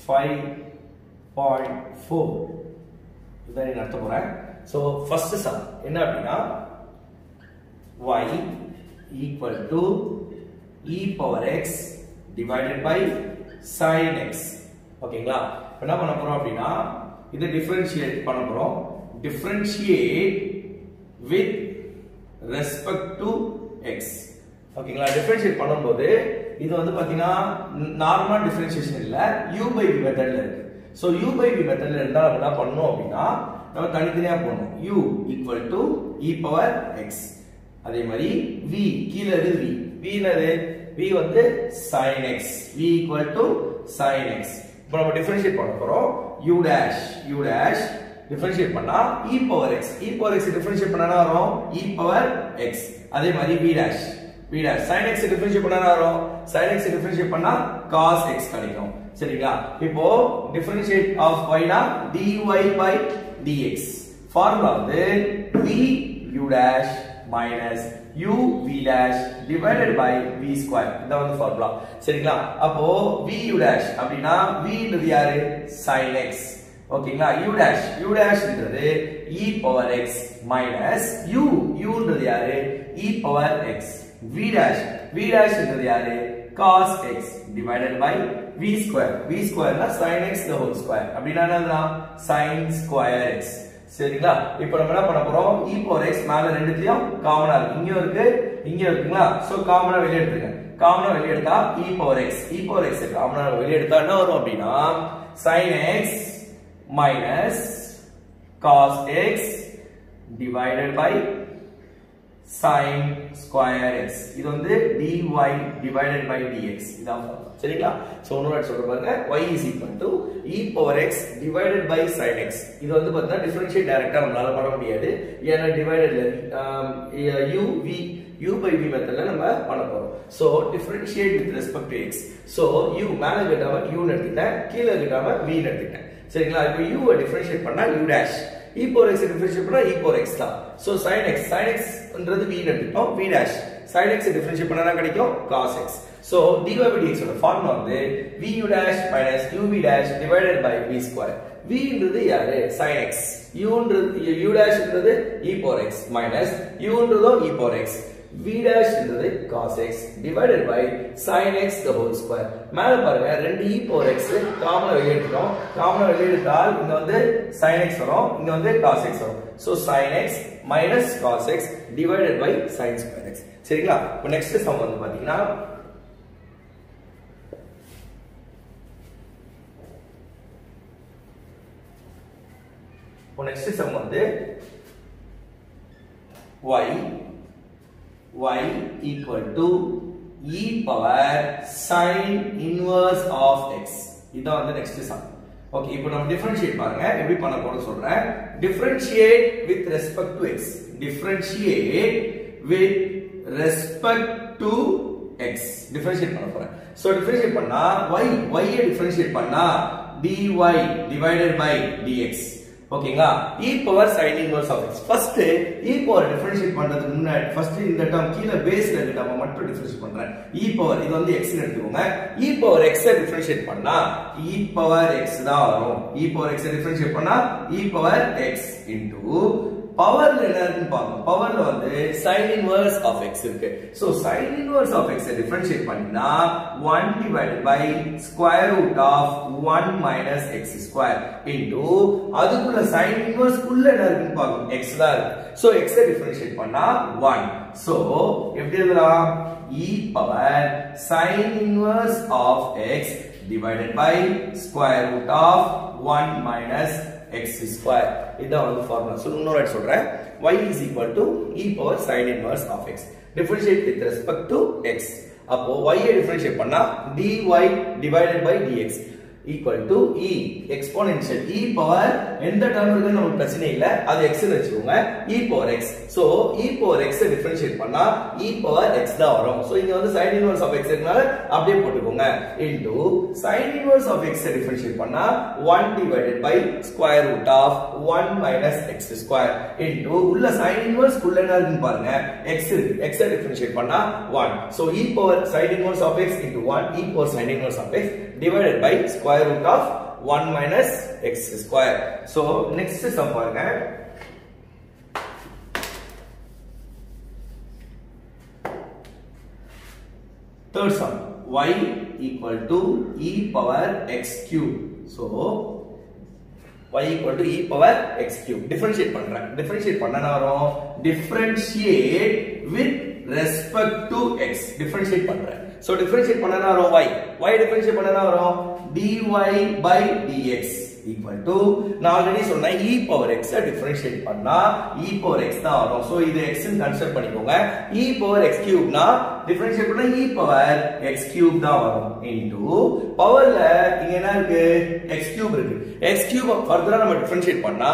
Five point four இதான் நீங்க நடத்த போறேன் ஸோ ஃபர்ஸ்ட் சம் என்ன அப்படின்னா y equal to e power x divided by sin x ஓகேங்களா இப்ப என்ன பண்ண போறோம் அப்படின்னா இதை டிஃபரன்ஷியேட் பண்ண போறோம் differentiate with respect to x ஓகேங்களா டிஃபரன்ஷியேட் பண்ணும்போது இது வந்து பாத்தீங்கன்னா நார்மல் டிஃபரன்ஷியேஷன் இல்ல u by v மெத்தட்ல இருக்கு சோ u by v மெத்தட்ல இருந்தா நம்ம என்ன பண்ணணும் அப்படின்னா நம்ம தனித்தனியா போடணும் u equal to e power x அதே மாதிரி v கீழ இருக்கு v v என்னது v வந்து sin x v equal to sin x இப்போ நம்ம டிஃபரன்ஷியேட் பண்ண போறோம் u dash u dash differentiate பண்ணா e power x e power x differentiate பண்ணா என்ன வரும் e power x அதே மாதிரி v dash v dash sin x differentiate பண்ணா என்ன வரும் sin x டிஃபரன்ஷியேட் பண்ணா cos x கிடைக்கும் சரிங்களா இப்போ டிஃபரன்ஷியேட் ஆஃப் y னா dy by dx ஃபார்முலா வந்து v u dash minus u v dash divided by v square இதான் வந்து ஃபார்முலா சரிங்களா அப்போ v u dash அப்படின்னா v ன்றது யாரு sin x ஓகேங்களா u dash u dash ன்றது e power x minus u u ன்றது யாரு e power x v dash v dash ன்றது யாரு cos x divided by v square v square னா sin x the whole square அப்படின்னா என்னதுனா sin square x சரிங்களா இப்போ நம்ம என்ன பண்ண போறோம் e power x மேல ரெண்டுலயும் காமனா இருக்கு இங்க இருக்கு இங்க இருக்குங்களா சோ காமனா வெளிய எடுத்துங்க காமனா வெளிய எடுத்தா e power x e power x காமனா வெளிய எடுத்தா என்ன வரும் அப்படின்னா sin x minus cos x divided by sin square x இது வந்து dy divided by dx இதான் சரிங்களா சோ இன்னொரு சொல்ற பாருங்க y is equal to e power x divided by sin x இது வந்து பார்த்தா டிஃபரன்ஷியேட் டைரக்டா நம்மளால பண்ண முடியாது ஏன்னா டிவைடட்ல u v u by v மெத்தட்ல நம்ம பண்ண போறோம் so differentiate with respect to x so u மேல கிட்டாம u ன்னு எடுத்துட்டேன் கீழ கிட்டாம v ன்னு எடுத்துட்டேன் சரிங்களா இப்போ u வை டிஃபரன்ஷியேட் பண்ணா u dash e power x differentiate பண்ணா e power x தான் so sin x sin x ன்றது v ன்னு எடுத்துட்டோம் v dash sin x differentiate பண்ணா என்ன கிடைக்கும் cos x so dy by dx ஓட ஃபார்முலா வந்து vu dash minus uv dash divided by v square v ன்றது யாரு sin x u ன்றது u dash ன்றது e power x minus u ன்றதோ e power x v dash ன்றது cos x divided by sin x the whole square மேல பாருங்க ரெண்டு e power x காமனா வெளிய எடுத்துட்டோம் காமனா வெளிய எடுத்தால் இங்க வந்து sin x வரும் இங்க வந்து cos x வரும் so sin x minus cos x divided by sin square x சரிங்களா இப்போ நெக்ஸ்ட் சம் வந்து பாத்தீங்கன்னா இப்போ நெக்ஸ்ட் சம் வந்து y y equal to e power sin inverse of x இதான் வந்து நெக்ஸ்ட் சம் ஓகே இப்போ நம்ம டிஃபரன்ஷியேட் பாருங்க எப்படி பண்ண போறோம் சொல்றேன் differentiate with respect to x differentiate with respect to x differentiate பண்ண போறேன் சோ டிஃபரன்ஷியேட் பண்ணா y y ஐ டிஃபரன்ஷியேட் பண்ணா dy divided by dx ஓகேங்களா e power sin inverse of x first e power differentiate பண்றதுக்கு முன்னாடி ஃபர்ஸ்ட் இந்த term கீழ பேஸ்ல இருக்க டேர்ம் மட்டும் டிஃபரன்ஷியேட் பண்றேன் e பவர் இது வந்து x னு எடுத்துக்கோங்க e பவர் x ஐ டிஃபரன்ஷியேட் பண்ணா e பவர் x தான் வரும் e பவர் x ஐ டிஃபரன்ஷியேட் பண்ணா e பவர் x பவர்ல என்ன இருக்குன்னு பார்க்கணும் பவர்ல வந்து sin inverse of x இருக்கு so sin inverse of x ஐ டிஃபரன்ஷியேட் பண்ணா 1 divided by square root of 1 minus x square into அதுக்குள்ள sin inverse குள்ள என்ன இருக்குன்னு பார்க்கணும் x தான் இருக்கு சோ x ஐ டிஃபரன்ஷியேட் பண்ணா 1 சோ எப்படி எழுதலாம் e power sin inverse of x divided by square root of 1 minus x square இதான் வந்து ஃபார்முலா சோ இன்னொரு வாட்டி சொல்றேன் y is equal to e power sin inverse of x differentiate with respect to x அப்போ y ஐ differentiate பண்ணா dy divided by dx equal to e exponential e power எந்த term இருக்குன்னு நமக்கு பிரச்சனை இல்ல அது x னு வெச்சுக்கோங்க e power x so e power x ஐ டிஃபரன்ஷியேட் பண்ணா e power x தான் வரும் so இங்க வந்து sin inverse of x இருக்கனால அப்படியே போட்டுக்கோங்க into sin inverse of x ஐ டிஃபரன்ஷியேட் பண்ணா 1 divided by square root of 1 minus x square into உள்ள sin inverse குள்ள என்ன இருக்குன்னு பாருங்க x இருக்கு x ஐ டிஃபரன்ஷியேட் பண்ணா 1 so e power sin inverse of x into 1 e power sin inverse of x divided by square root of 1 minus x square. So, next sum பாருங்க. Third sum, y equal to e power x cube. So, y equal to e power x cube. Differentiate பண்றேன். Differentiate பண்ணனா வரும். Differentiate with respect to x. Differentiate பண்றேன். So, differentiate பண்ணனா வரும் y. y differentiate பண்ணனா வரும். dy by dx equal to நான் already சொன்னேன் e power x differentiate பண்ணா e power x தான் வரும். So, இது x ன்னு கன்சிடர் பண்ணிக்கோங்க. e power x cube னா differentiate பண்ணா e power x cube தான் வரும். into பவர்ல இங்க என்ன இருக்கு x cube இருக்கு. x cube ஃபர்தரா நம்ம differentiate பண்ணா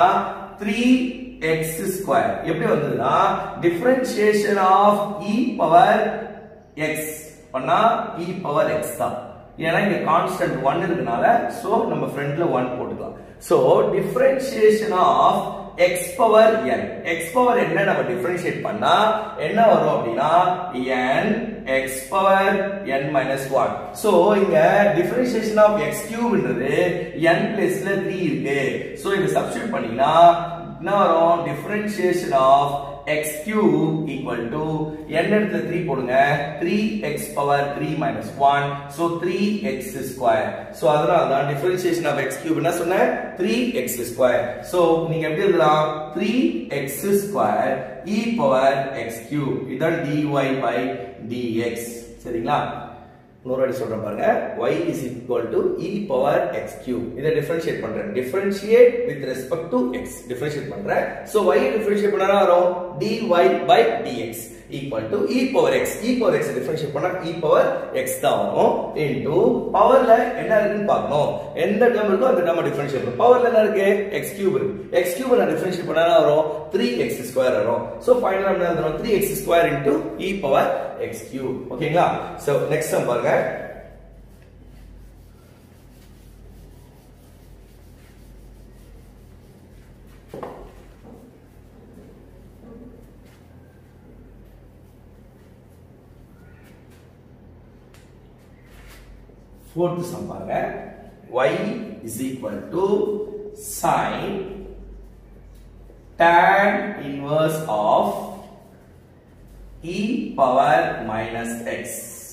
3x square எப்படி வந்ததுன்னா differentiation of e power x பண்ணா e power x தான் ஏன்னா இங்க கான்ஸ்டன்ட் 1 இருக்கனால சோ நம்ம ஃப்ரண்ட்ல 1 போட்டுக்கலாம் so differentiation of x power n x power n நம்ம டிஃபரன்ஷியேட் பண்ணா என்ன வரும் அப்படின்னா n x power n minus 1 so இங்க டிஃபரன்ஷியேஷன் ஆஃப் x கியூப்ன்றது n பிளேஸ்ல 3 இருக்கு சோ இத சப்ஸ்டிட்யூட் பண்ணீங்கன்னா என்ன வரும் differentiation of x cube equal to n இடத்துல 3 போடுங்க 3x power 3 minus 1 so 3x square so அதனால தான் differentiation of x cube என்ன சொன்னேன் 3x square so நீங்க எப்படி எழுதலாம் 3x square e power x cube இதான் dy by dx சரிங்களா இன்னொரு வாட்டி சொல்றேன் பாருங்க y is equal to e power x cube இதை டிஃபரன்ஷியேட் பண்றேன் differentiate with respect to x differentiate பண்றேன் so y டிஃபரன்ஷியேட் பண்ணா வரும் dy by dx equal to e power x e power x differentiate பண்ணா e power x தான் வரும் into பவர்ல என்ன இருக்குன்னு பார்க்கணும் எந்த டேர்ம் இருக்கோ அந்த டேர்ம் டிஃபரன்ஷியேட் பண்ணணும் பவர்ல என்ன இருக்கு x cube இருக்கு x cube நான் டிஃபரன்ஷியேட் பண்ணா வரும் 3x ஸ்கொயர் வரும் so ஃபைனலா என்ன எழுதணும் 3x square into e power x cube ஓகேங்களா so next சம் பாருங்க fourth sum பாருங்க y is equal to sin tan inverse of e power minus x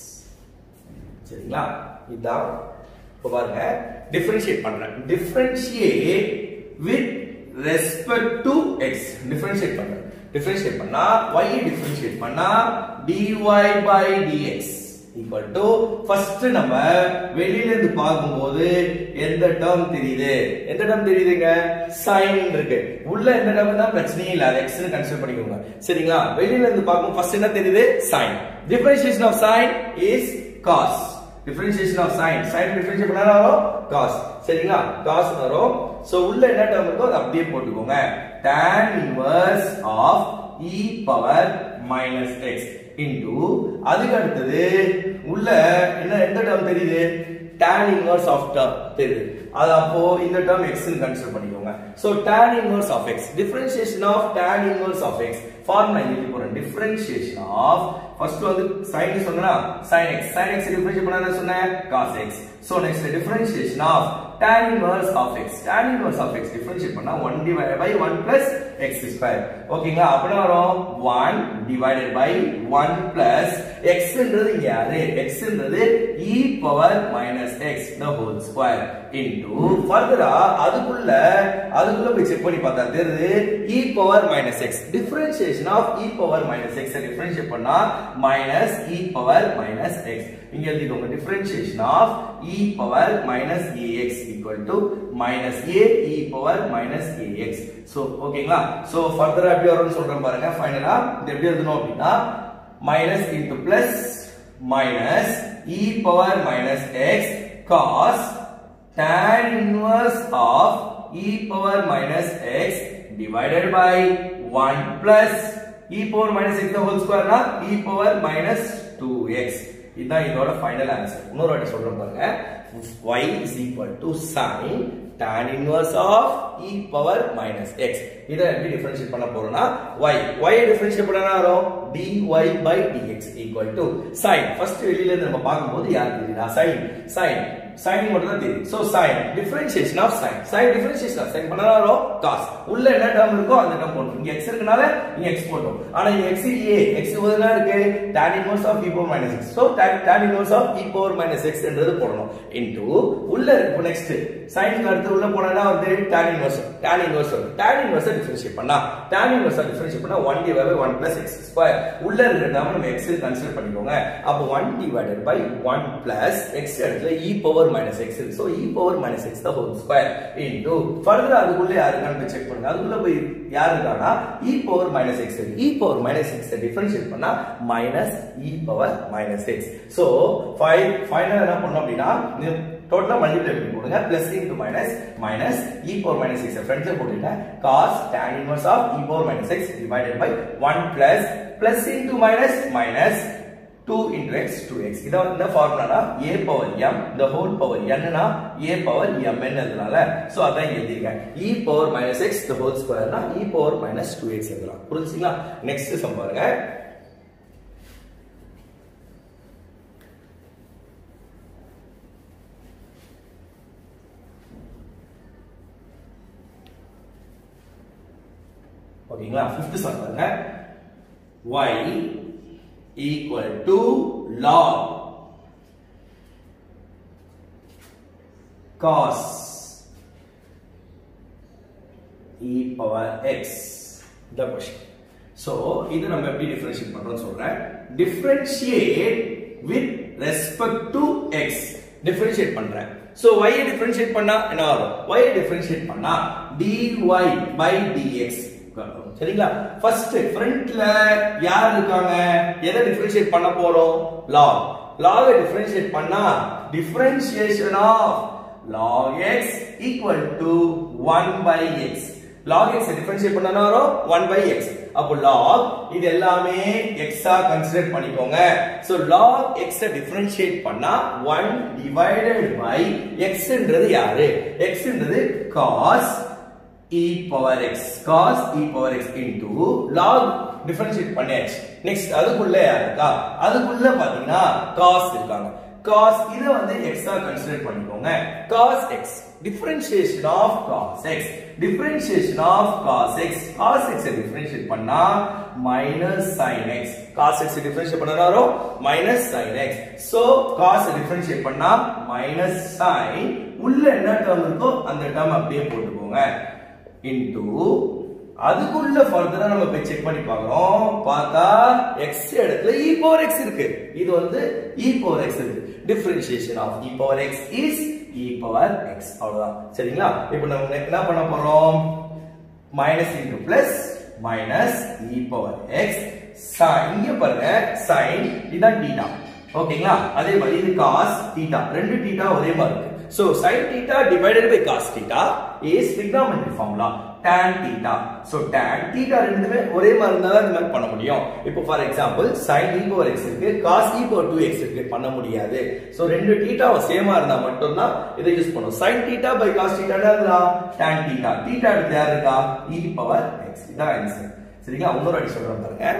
சரிங்களா இதான் இப்போ பாருங்க டிஃபரன்ஷியேட் பண்றேன் differentiate with respect to x differentiate பண்றேன் differentiate பண்ணா y டிஃபரன்ஷியேட் பண்ணா dy by dx equal to first நம்ம வெளியில இருந்து பார்க்கும்போது எந்த டேர்ம் தெரியுது எந்த டேர்ம் தெரியுதுங்க சைன் இருக்கு உள்ள எந்த டேர்ம் தான் பிரச்சனையே இல்ல அது எக்ஸ்னு கன்சிடர் பண்ணிக்கோங்க சரிங்களா வெளியில இருந்து பார்க்கும் ஃபர்ஸ்ட் என்ன தெரியுது sine differentiation of sine is cos differentiation of sine sine differentiate பண்ணா வரும் காஸ் சரிங்களா காஸ் வரும் சோ உள்ள என்ன டேர்ம் இருக்கோ அதை அப்படியே போட்டுக்கோங்க tan inverse of e power minus x into அதுக்கு அடுத்தது உள்ள என்ன எந்த டேர்ம் தெரியுது tan இன்வர்ஸ் ஆஃப் டேர்ம் தெரியுது அது அப்போ இந்த டேர்ம் x னு கன்சிடர் பண்ணிக்கோங்க so tan inverse of x differentiation of tan inverse of x formula எழுதி போறேன் டிஃபரன்ஷியேஷன் ஆஃப் ஃபர்ஸ்ட் வந்து sin சொன்னா sin x sin x differentiate பண்ணா என்ன சொன்னேன் cos x so next differentiation of tan inverse of x tan inverse of x differentiate பண்ணா 1 divided by 1 plus x square ஓகேங்களா அப்பனா வரும் 1 divided by 1 plus x ன்றது இங்க யாரு x ன்றது e power minus x the whole square into further அதுக்குள்ள அதுக்குள்ள போய் செக் பண்ணி பார்த்தா தெரியுது e power minus x differentiation of e power minus x differentiate பண்ணா minus e power minus x இங்க எழுதிக்கோங்க differentiation of e power minus ax equal to minus a e power minus ax so ஓகேங்களா so further எப்படி வரும்னு சொல்றேன் பாருங்க ஃபைனலா இது எப்படி எழுதணும் அப்படின்னா minus into plus minus e power minus x cos tan inverse of e power minus x divided by 1 plus e power minus x the whole square na e power minus 2x இதுதான் இதோட final answer இன்னொரு வாட்டி சொல்றேன் பாருங்க y is equal to sin tan inverse of e power minus x இத எப்படி differentiate பண்ண போறோம்னா y y டிஃபரன்ஷியேட் பண்ணனா வரும் dy by dx equal to sin first வெளியில இருந்து நம்ம பாக்கும்போது யார் தெரியுதா sin sin sin மட்டும் தான் தெரியும் so sin differentiation of sin sin differentiation of sin பண்ணாரோ cos உள்ள என்ன டேர்ம் இருக்கோ அந்த டேர்ம் போடணும் இங்க x இருக்கனால இங்க x போடணும் ஆனா இங்க x இல்லையே x பதிலா இருக்கு tan inverse of e power minus x so tan tan inverse of e power minus x என்றது போடணும் into உள்ள இருக்கு next sin க்கு அடுத்து உள்ள போனா வந்து tan inverse tan inverse வரும் tan inverse டிஃபரன்ஷியேட் பண்ணா tan inverse டிஃபரன்ஷியேட் பண்ணா 1 divided by 1 plus x square உள்ள இருக்கிற டேர்ம் நம்ம x கன்சிடர் பண்ணிக்கோங்க அப்போ 1 divided by 1 plus x இடத்துல e power minus x இருக்கு so e power minus x the whole square into further அதுக்குள்ள யாருக்கான்னு போய் செக் பண்ணுங்க அதுக்குள்ள போய் யார் இருக்கானா e power minus x இருக்கு e power minus x differentiate பண்ணா minus e power minus x so final என்ன பண்ணோம் அப்படின்னா டோட்டலா மல்டிப்ளை பண்ணி போடுங்க plus into minus minus e power minus x ஃப்ரெண்ட்ல போட்டுட்டேன் cos tan inverse of e power minus x divided by 1 plus plus into minus minus 2 into x 2x இத இந்த ஃபார்முலானா a power m the whole power n னா a power m n அதனால so அதான் எழுதிருக்கேன் e power minus x the whole square னா e power minus 2x எழுதலாம் புரிஞ்சுங்களா நெக்ஸ்ட் சம் பாருங்க ஓகேங்களா ஃபிஃப்த் சம் பாருங்க y equal to log cos e power x the question so இது நம்ம எப்படி டிஃபரன்ஷியேட் பண்றோம்னு சொல்றேன் differentiate with respect to x differentiate பண்றேன் so y டிஃபரன்ஷியேட் பண்ணா என்ன வரும் y டிஃபரன்ஷியேட் பண்ணா dy by dx சரிங்களா ஃபர்ஸ்ட் ஃப்ரண்ட்ல யார் இருக்காங்க எதை டிஃபரன்ஷியேட் பண்ண போறோம் log log டிஃபரன்ஷியேட் பண்ணா differentiation of log x equal to 1 by x log x differentiate பண்ணனா வரும் 1 by x அப்போ log இது எல்லாமே x ஆ கன்சிடர் பண்ணிக்கோங்க சோ log x டிஃபரன்ஷியேட் பண்ணா 1 divided by x ன்றது யாரு x ன்றது cos e power x cos e power x into log differentiate பண்ணியாச்சு நெக்ஸ்ட் அதுக்குள்ள யார் இருக்கா அதுக்குள்ள பாத்தீங்கன்னா cos இருக்காங்க cos இத வந்து x ஆ கன்சிடர் பண்ணிக்கோங்க cos x differentiation of cos x differentiation of cos x cos x differentiate பண்ணா minus sin x cos x differentiate பண்ணா வரும் minus sin x so cos differentiate பண்ணா minus sin உள்ள என்ன டேர்ம் இருக்கோ அந்த டேர்ம் அப்படியே போட்டுக்கோங்க இன்டு அதுக்குள்ள ஃபர்தரா நம்ம போய் செக் பண்ணி பார்க்கறோம் பார்த்தா x இடத்துல e பவர் x இருக்கு இது வந்து e பவர் x இருக்கு differentiation of e power x is e power x அவ்வளவுதான் சரிங்களா இப்போ நம்ம என்ன பண்ண போறோம் minus into plus minus e power x sin இங்க பாருங்க sin இதான் தீட்டா ஓகேங்களா அதே மாதிரி இது cos தீட்டா ரெண்டு தீட்டா ஒரே மாதிரி இருக்கு So sin theta divided by cos theta is trigonometry formula tan theta. So tan theta ரெண்டுமே ஒரே மாதிரி இருந்தா தான் இந்த மாதிரி பண்ண முடியும். இப்போ for example sin e power x இருக்கு cos e power 2x இருக்கு பண்ண முடியாது. So ரெண்டு theta சேமா இருந்தா மட்டும் தான் இதை யூஸ் பண்ணும். sin theta by cos theta என்னதுடா tan theta. theta எடுத்து யார் இருக்கா e power x. இதான் ஆன்சர். சரிங்களா இன்னொரு வாட்டி சொல்றேன் பாருங்க.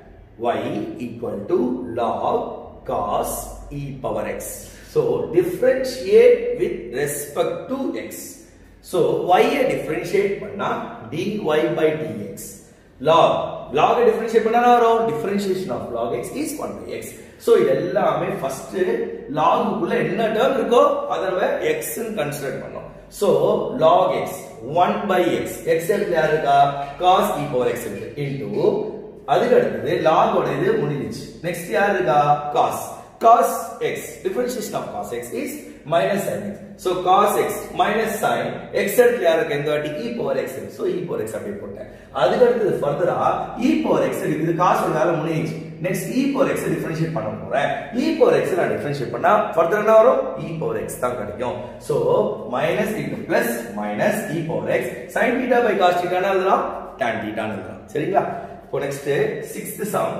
y equal to log cos e power x. So differentiate with respect to x. So y I differentiate பண்ணா dy by dx. log log I differentiate பண்ணா என்ன வரும் differentiation of log x is 1 by x. So இது எல்லாமே first log குள்ள என்ன term இருக்கோ அதை நம்ம x ன்னு consider பண்ணோம். So log x 1 by x x எடுத்து யாரு இருக்கா cos e power x இருக்கு into அதுக்கு அடுத்தது log ஓட இது முடிஞ்சிச்சு நெக்ஸ்ட் யார் இருக்கா cos cos x differentiation of cos x is minus sin x so cos x minus sin x இடத்துல யார் இருக்கு இந்த வாட்டி e power x இருக்கு so e power x அப்படியே போட்டேன் அதுக்கு அடுத்தது ஃபர்தரா e power x இருக்கு இது cos ஒரு வேலை முடிஞ்சிச்சு next e power x differentiate பண்ண போறேன் e power x நான் டிஃபரன்ஷியேட் பண்ணா ஃபர்தர் என்ன வரும் e power x தான் கிடைக்கும் so minus into plus minus e power x sin theta by cos theta னா எழுதலாம் tan theta னு எழுதலாம் சரிங்களா இப்போ next 6th sum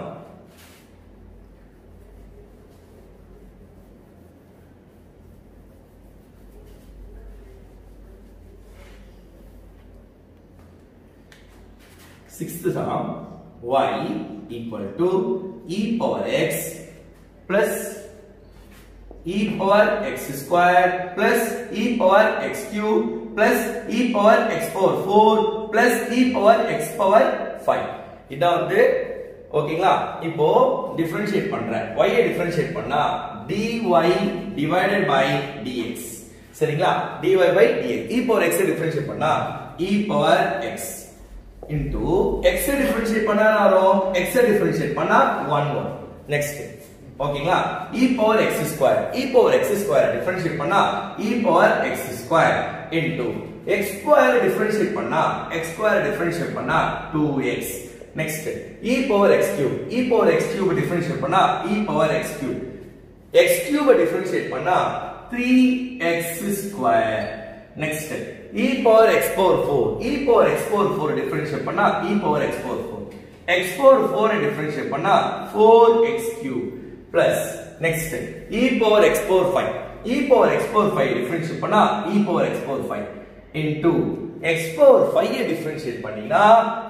sixth sum y equal to e power x plus e power x square plus e power x cube plus e power x power 4 plus e power x power 5 இதான் வந்து ஓகேங்களா இப்போ differentiate பண்றேன் y ஐ differentiate பண்ணா dy divided by dx சரிங்களா dy by dx e power x ஐ differentiate பண்ணா e power x into x ஐ டிஃபரன்ஷியேட் பண்ணா என்ன வரும் x ஐ டிஃபரன்ஷியேட் பண்ணா 1 வரும் நெக்ஸ்ட் ஓகேங்களா e power x square e power x square differentiate பண்ணா e power x square into x square differentiate பண்ணா x square டிஃபரன்ஷியேட் பண்ணா 2x next e power x cube e power x cube differentiate பண்ணா e power x cube x cube differentiate பண்ணா 3x square நெக்ஸ்ட் e power x power 4 e power x power 4 differentiate பண்ணா e power x power 4 x power 4 differentiate பண்ணா 4x cube plus next e power x power 5 e power x power 5 differentiate பண்ணா e power x power 5 into x power 5 ஐ differentiate பண்ணீங்கன்னா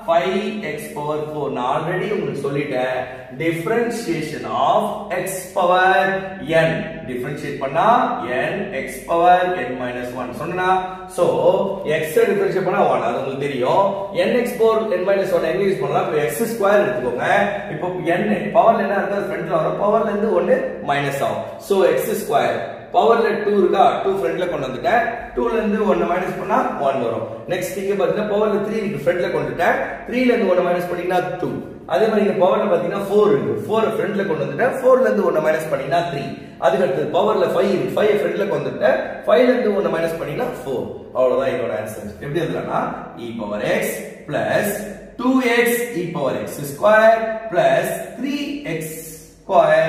5x power 4 நான் already உங்களுக்கு சொல்லிட்டேன் differentiation of x power n differentiate பண்ணா n x power n minus 1 சொன்னா so x ஐ differentiate பண்ணா 1 அது உங்களுக்கு தெரியும் n x power n minus 1 எங்க யூஸ் பண்ணலாம் இப்போ x ஸ்கொயர் எடுத்துக்கோங்க இப்போ n பவர்ல என்ன இருக்கு ஃப்ரண்ட்ல வரும் பவர்ல இருந்து 1 மைனஸ் ஆகும் so x ஸ்கொயர் பவர்ல 2 இருக்கா 2 ஃப்ரண்ட்ல கொண்டு வந்துட்டேன் 2 ல இருந்து 1 மைனஸ் பண்ணா 1 வரும் நெக்ஸ்ட் இங்க பாத்தீங்கன்னா பவர்ல 3 இருக்கு ஃப்ரண்ட்ல கொண்டு வந்துட்டேன் 3 ல இருந்து 1 மைனஸ் பண்ணீங்கன்னா 2 அதே மாதிரி இங்க பவர்ல பாத்தீங்கன்னா 4 இருக்கு 4 ஃப்ரண்ட்ல கொண்டு வந்துட்டேன் 4 ல இருந்து 1 மைனஸ் பண்ணீங்கன்னா 3 அதுக்கு அடுத்து பவர்ல 5 இருக்கு 5 ஃப்ரண்ட்ல கொண்டு வந்துட்டேன் 5 ல இருந்து 1 மைனஸ் பண்ணீங்கன்னா 4 அவ்வளவுதான் என்னோட ஆன்சர் எப்படி எழுதலாம்னா e power x plus 2x e power x square plus 3x square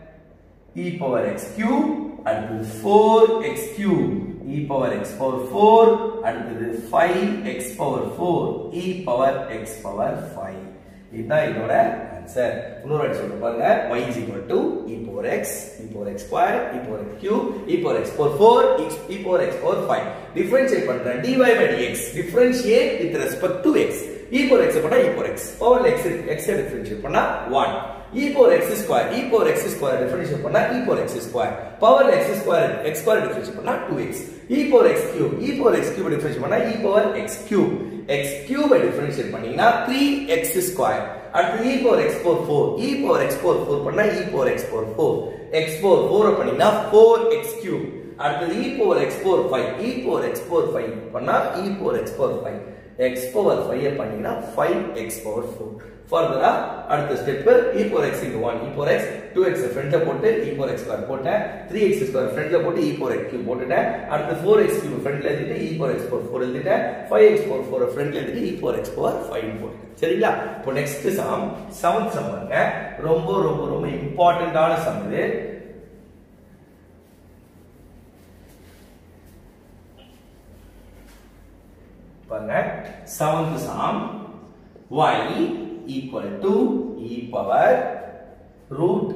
e power x cube அடுத்தது 4x cube e power x power 4 அடுத்தது 5x power 4 e power x power 5 இதுதான் இதோட ஆன்சர் இன்னொரு வாட்டி சொல்றேன் பாருங்க y is equal to e power x e power x square e power x cube e power x power 4 e e power x power 5 differentiate பண்றேன் dy by dx differentiate with respect to x e power x பண்ணா e power x power x x differentiate பண்ணா 1 e power x square e power x square differentiate பண்ணா e power x square power x square x square differentiate பண்ணா 2x e power x cube e power x cube differentiate பண்ணா e power x cube x cube differentiate பண்ணீங்கன்னா 3x square அடுத்து e power x power 4 e power x power 4 பண்ணா e power x power 4 x power 4 பண்ணீங்கன்னா 4x cube அடுத்து e power x power 5 e power x power 5 பண்ணா e power x power 5 x power 5 பண்ணீங்கன்னா 5x power 4 ஃபர்தரா அடுத்த step e power x into 1 e power x 2x ஃப்ரண்ட்ல போட்டு e power x square போட்டேன் 3x square ஃப்ரண்ட்ல போட்டு e power x cube போட்டுட்டேன் அடுத்து 4x கியூப் ஃப்ரண்ட்ல எழுதிட்டு e power x power 4 எழுதிட்டேன் 5x power 4 ஃப்ரண்ட்ல எழுதிட்டு e power x power 5 போட்டுட்டேன் சரிங்களா இப்போ நெக்ஸ்ட் சம் செவன்த் சம் பாருங்க ரொம்ப ரொம்ப ரொம்ப இம்பார்ட்டன்டான சம் இது பாருங்க seventh sum y equal to e power root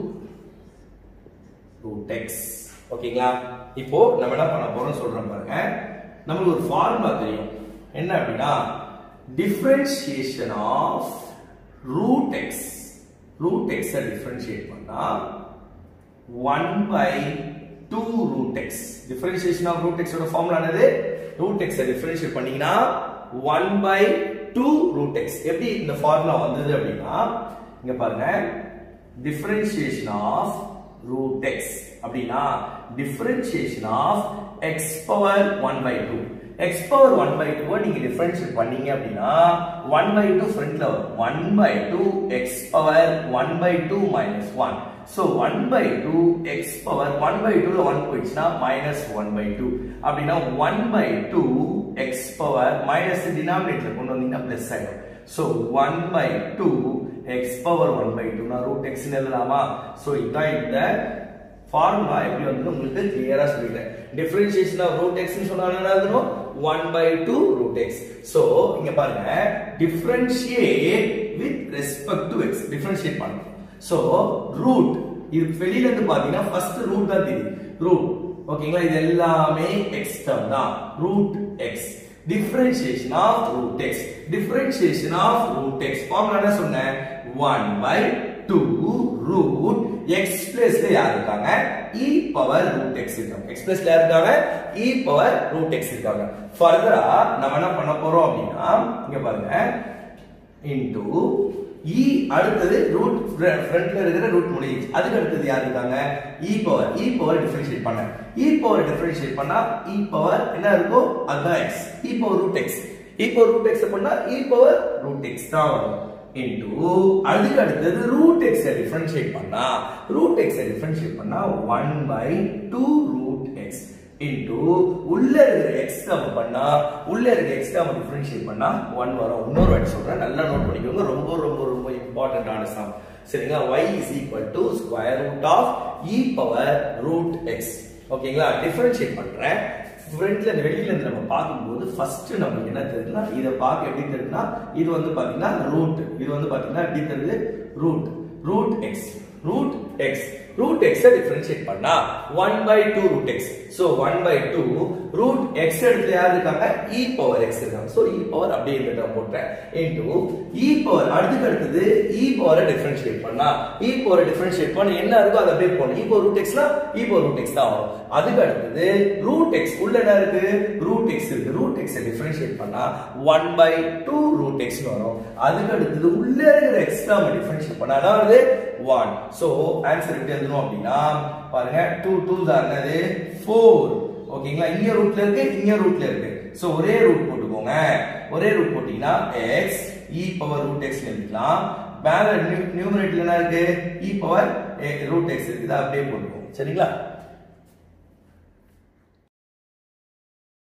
root x ஓகேங்களா இப்போ நம்ம என்ன பண்ண போறோம் சொல்றோம் பாருங்க நமக்கு ஒரு ஃபார்முலா தெரியும் என்ன அப்படின்னா differentiation of root x root x differentiate பண்ணா one by two root x differentiation of root எக்ஸோட ஃபார்முலா என்னது ரூட் எக்ஸ் டிஃபரன்ஷியேட் பண்ணீங்கன்னா one by two root x எப்படி இந்த ஃபார்முலா வந்தது அப்படின்னா இங்க பாருங்க டிஃபரன்ஷியேஷன் ஆஃப் ரூட் எக்ஸ் அப்படின்னா differentiation of x power one by two x power one by two நீங்க டிஃபரன்ஷியேட் பண்ணீங்க அப்படின்னா ஒன் பை டூ ஃப்ரண்ட்ல வரும் one by two x power one by two minus one so one by two x power one by டூல one போயிடுச்சுன்னா minus one by two அப்படின்னா one by two x power minus denominator கொண்டு வந்தீங்கன்னா plus ஆயிடும் so one by two x power one by டூனா root x எழுதலாமா so இதுதான் இந்த ஃபார்முலா எப்படி வந்து உங்களுக்கு கிளியரா சொல்லிட்டேன் டிஃபரன்ஷியேஷன் ஆஃப் ரூட் எக்ஸ் சொன்னா என்ன எழுதணும் one by two root x so இங்க பாருங்க differentiate with respect to x differentiate பண்ணணும் ஸோ ரூட் இது வெளியில இருந்து பாத்தீங்கன்னா ஃபர்ஸ்ட் ரூட் தான் தெரியும் ரூட் ஓகேங்களா இது எல்லாமே எக்ஸ் டேர்ம் தான் root x differentiation of root x differentiation of root x formula என்ன சொன்னேன் 1 by 2 ரூட் எக்ஸ் பிளேஸ்ல யார் இருக்காங்க இ பவர் ரூட் எக்ஸ் இருக்காங்க எக்ஸ் பிளேஸ்ல யார் இருக்காங்க இ பவர் ரூட் எக்ஸ் இருக்காங்க ஃபர்தரா நம்ம என்ன பண்ண போறோம் அப்படின்னா இங்க பாருங்க இன்டு இ அடுத்தது ரூட் ஃப்ரண்ட்ல இருக்கிற ரூட் முடிஞ்சு அதுக்கு அடுத்தது யார் இருக்காங்க e power e power differentiate பண்ண இ பவர் டிஃபரன்ஷியேட் பண்ணா இ பவர் என்ன இருக்கும் அதுதான் x e power root x e power root x பண்ணா இ பவர் ரூட் எக்ஸ் தான் வரும் இன்டு அதுக்கு அடுத்தது ரூட் எக்ஸ் டிஃபரன்ஷியேட் பண்ணா ரூட் எக்ஸ் டிஃபரன்ஷியேட் பண்ணா one by two root x into உள்ள இருக்கிற எக்ஸ் நம்ம பண்ணா உள்ள இருக்கிற எக்ஸ் நம்ம டிஃபரன்ஷியேட் பண்ணா ஒன் வரும் இன்னொரு வாட்டி சொல்றேன் நல்லா நோட் பண்ணிக்கோங்க ரொம்ப ரொம்ப ரொம்ப இம்பார்ட்டன்டான சம் சரிங்களா y is equal to square root of e power root x ஓகேங்களா டிஃபரன்ஷியேட் பண்றேன் ஃப்ரண்ட்ல இந்த வெளியில இருந்து நம்ம பார்க்கும்போது ஃபர்ஸ்ட் நமக்கு என்ன தெரியுதுன்னா இதை பார்க்க எப்படி தெரியுதுன்னா இது வந்து பாத்தீங்கன்னா ரூட் இது வந்து பாத்தீங்கன்னா எப்படி தெரியுது root root x root x root x differentiate பண்ணா 1 by 2 root x so 1 by 2 root x இடத்துல யார் இருக்காங்க e பவர் x இருக்காங்க சோ e பவர் அப்படியே இந்த டேர்ம் போட்டேன் இன்டு e பவர் அடுத்துக்கு அடுத்தது e பவரை டிஃபரன்ஷியேட் பண்ணா e பவரை டிஃபரன்ஷியேட் பண்ண என்ன இருக்கோ அதை அப்படியே போடணும் e பவர் ரூட் எக்ஸ்னா e பவர் ரூட் எக்ஸ் தான் வரும் அதுக்கு அடுத்தது ரூட் எக்ஸ் உள்ள என்ன இருக்கு ரூட் எக்ஸ் இருக்கு ரூட் எக்ஸ் டிஃபரன்ஷியேட் பண்ணா 1 பை 2 ரூட் எக்ஸ் வரும் அதுக்கு அடுத்தது உள்ள இருக்கிற எக்ஸ் நாம டிஃபரன்ஷியேட் பண்ணா அதாவது 1 சோ ஆன்சர் எப்படி எழுதணும் அப்படின்னா பாருங்க 2 2 தான் என்னது 4 ஓகேங்களா இங்க ரூட்ல இருக்கு இங்க ரூட்ல இருக்கு சோ ஒரே ரூட் போட்டுக்கோங்க ஒரே ரூட் போட்டீங்கன்னா x e power root x எழுதிக்கலாம் மேல நியூமரேட்டர்ல என்ன இருக்கு e பவர் ரூட் x இருக்கு இதை அப்படியே போட்டுக்கோங்க சரிங்களா